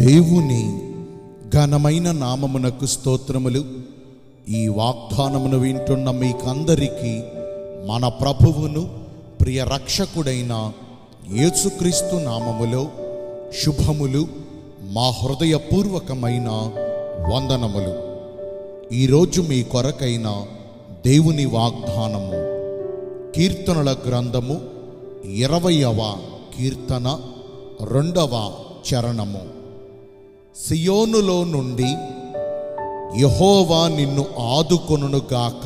దేవుని ఘనమైన నామమునకు స్తోత్రములు ఈ వాగ్దానమును వింటున్న మీకందరికీ మన ప్రభువును ప్రియ రక్షకుడైన యేసుక్రీస్తు నామములో శుభములు మా హృదయపూర్వకమైన వందనములు ఈరోజు మీ కొరకైన దేవుని వాగ్దానము కీర్తనల గ్రంథము ఇరవయవ కీర్తన రెండవ చరణము సియోనులో నుండి యహోవా నిన్ను ఆదుకొనుగాక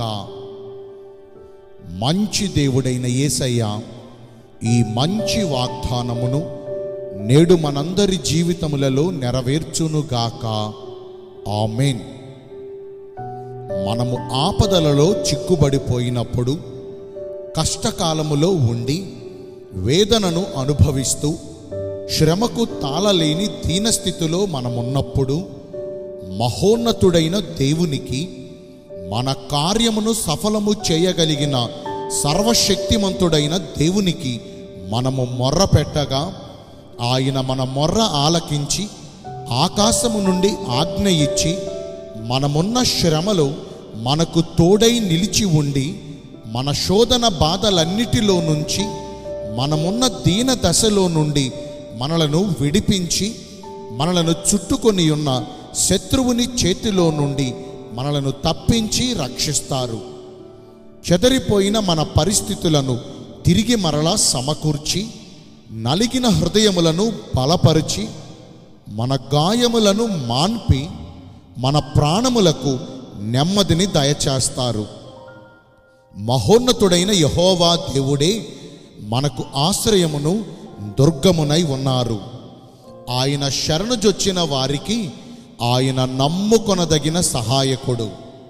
మంచి దేవుడైన యేసయ్య ఈ మంచి వాగ్దానమును నేడు మనందరి జీవితములలో నెరవేర్చునుగాక ఆమెన్ మనము ఆపదలలో చిక్కుబడిపోయినప్పుడు కష్టకాలములో ఉండి వేదనను అనుభవిస్తూ శ్రమకు తాళలేని దీనస్థితిలో మనమున్నప్పుడు మహోన్నతుడైన దేవునికి మన కార్యమును సఫలము చేయగలిగిన సర్వశక్తిమంతుడైన దేవునికి మనము మొర్ర పెట్టగా ఆయన మన మొర్ర ఆలకించి ఆకాశము నుండి ఆజ్ఞ ఇచ్చి మనమున్న శ్రమలో మనకు తోడై నిలిచి ఉండి మన శోధన బాధలన్నిటిలో నుంచి మనమున్న దీన దశలో నుండి మనలను విడిపించి మనలను చుట్టుకొని ఉన్న శత్రువుని చేతిలో నుండి మనలను తప్పించి రక్షిస్తారు చెదరిపోయిన మన పరిస్థితులను తిరిగి మరలా సమకూర్చి నలిగిన హృదయములను బలపరిచి మన గాయములను మాన్పి మన ప్రాణములకు నెమ్మదిని దయచేస్తారు మహోన్నతుడైన యహోవా దేవుడే మనకు ఆశ్రయమును దుర్గమునై ఉన్నారు ఆయన శరణుజొచ్చిన వారికి ఆయన నమ్ముకొనదగిన సహాయకుడు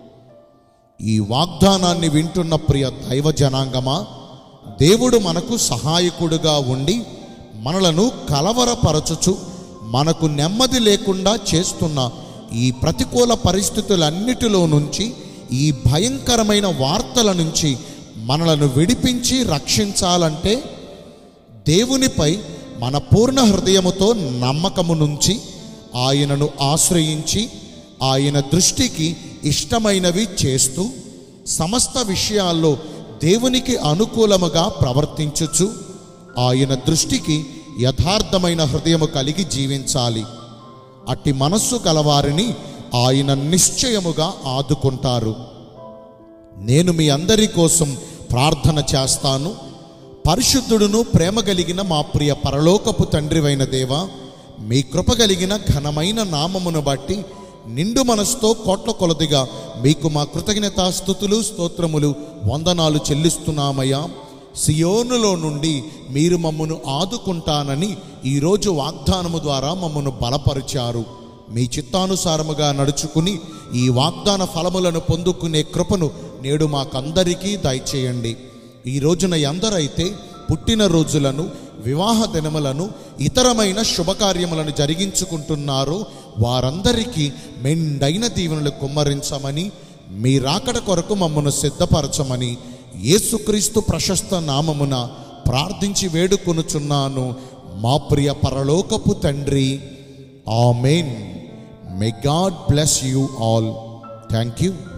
ఈ వాగ్దానాన్ని వింటున్న ప్రియ దైవ జనాంగమా దేవుడు మనకు సహాయకుడుగా ఉండి మనలను కలవరపరచుచు మనకు నెమ్మది లేకుండా చేస్తున్న ఈ ప్రతికూల పరిస్థితులన్నిటిలో నుంచి ఈ భయంకరమైన వార్తల నుంచి మనలను విడిపించి రక్షించాలంటే దేవునిపై మన పూర్ణ హృదయముతో నమ్మకము నుంచి ఆయనను ఆశ్రయించి ఆయన దృష్టికి ఇష్టమైనవి చేస్తూ సమస్త విషయాల్లో దేవునికి అనుకూలముగా ప్రవర్తించుచు ఆయన దృష్టికి యథార్థమైన హృదయము కలిగి జీవించాలి అట్టి మనస్సు కలవారిని ఆయన నిశ్చయముగా ఆదుకుంటారు నేను మీ అందరి కోసం ప్రార్థన చేస్తాను పరిశుద్ధుడును ప్రేమ కలిగిన మా ప్రియ పరలోకపు తండ్రివైన దేవా మీ కృప కలిగిన ఘనమైన నామమును బట్టి నిండు మనసుతో కోట్ల కొలదిగా మీకు మా కృతజ్ఞతాస్థుతులు స్తోత్రములు వందనాలు చెల్లిస్తున్నామయ్యా సియోనులో నుండి మీరు మమ్మను ఆదుకుంటానని ఈరోజు వాగ్దానము ద్వారా మమ్మను బలపరిచారు మీ చిత్తానుసారముగా నడుచుకుని ఈ వాగ్దాన ఫలములను పొందుకునే కృపను నేడు మాకందరికీ దయచేయండి ఈ రోజున ఎందరైతే పుట్టిన రోజులను వివాహ దినములను ఇతరమైన శుభకార్యములను జరిగించుకుంటున్నారో వారందరికీ మెండైన దీవెనలు కుమ్మరించమని మీ రాకడ కొరకు మమ్మను సిద్ధపరచమని యేసుక్రీస్తు ప్రశస్త నామమున ప్రార్థించి వేడుకొనుచున్నాను మా ప్రియ పరలోకపు తండ్రి amen may God bless you all thank you